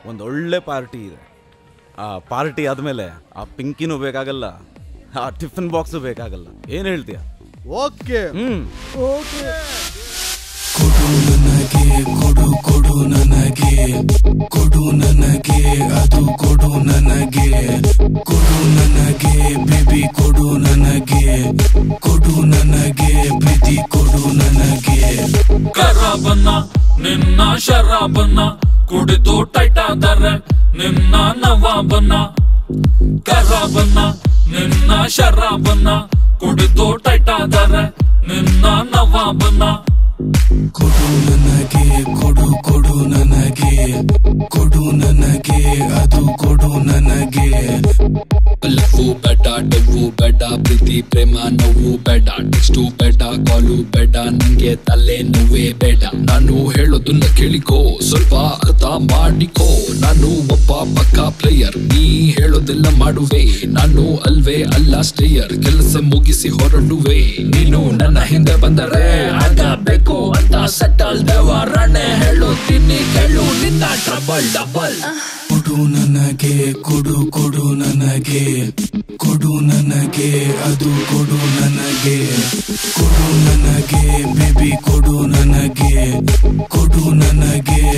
ಒಂದೊಳ್ಳೆ ಪಾರ್ಟಿ ಇದೆ ಆ ಪಾರ್ಟಿ ಆದಮೇಲೆ ಆ ಪಿಂಕಿನೂ ಬೇಕಾಗಲ್ಲ ಆ ಟಿಫಿನ್ ಬಾಕ್ಸು ಬೇಕಾಗಲ್ಲ ಏನು ಹೇಳ್ತೀಯ ಓಕೆ ಹ್ಞೂ ಓಕೆ ಕೊಡು ನನಗೆ ಕೊಡು ಕೊಡು ನನಗೆ ಕೊಡು ನನಗೆ ಅದು ಕೊಡು ನನಗೆ ಕೊಡು ನನಗೆ ಬೇಬಿ ಕೊಡು ನನಗೆ ಕೊಡು ನನಗೆ ಪ್ರೀತಿ ಕೊಡು ನನಗೆ ಕರಾಬನ್ನ ನಿನ್ನ ಶರಾಬನ್ನ ಕುಡಿದು ಟೈಟ್ ಆದರೆ ನಿನ್ನ ನವಾಬನ್ನ ಕರಾಬನ್ನ ನಿನ್ನ ಶರಾಬನ್ನ ಕುಡಿದು ಟೈಟ್ ಆದರೆ ನಿನ್ನ ನವಾಬನ್ನ ಕೊಡು ನನಗೆ ಕೊಡು ಕೊಡು ನನಗೆ ಕೊಡು ನನಗೆ ಅದು ಕೊಡು ನನಗೆ ಲವ್ವು ಬೇಡ ಡವ್ವು ಬೇಡ ಪ್ರೀತಿ ಪ್ರೇಮ ನೋವು ಬೇಡ ಟೆಕ್ಸ್ಟು ಬೇಡ ಕಾಲು ಬೇಡ ನಂಗೆ ತಲೆ ನೋವೇ ಬೇಡ ನಾನು ಹೇಳೋದನ್ನ ಕೇಳಿಕೋ ಸ್ವಲ್ಪ ಅರ್ಥ ಮಾಡಿಕೋ ನಾನು ಒಬ್ಬ ಪಕ್ಕ ಪ್ಲೇಯರ್ ನೀ ಹೇಳೋದೆಲ್ಲ ಮಾಡುವೆ ನಾನು ಅಲ್ವೇ ಅಲ್ಲ ಸ್ಟೇಯರ್ ಕೆಲಸ ಮುಗಿಸಿ ಹೊರಡುವೆ ನೀನು ನನ್ನ ಹಿಂದೆ ಬಂದರೆ ಆಗಬೇಕು ಅಂತ ಸೆಟಲ್ ದೇವರನ್ನೇ ಹೇಳುತ್ತೀನಿ ಕೇಳು ನಿನ್ನ ಟ್ರಬಲ್ ಡಬಲ್ ಕೊಡು ನನಗೆ ಕೊಡು ಕೊಡು ನನಗೆ ಕೊಡು ನನಗೆ ಅದು ಕೊಡು ನನಗೆ ಕೊಡು ನನಗೆ ಬೇಬಿ ಕೊಡು ನನಗೆ ಕೊಡು ನನಗೆ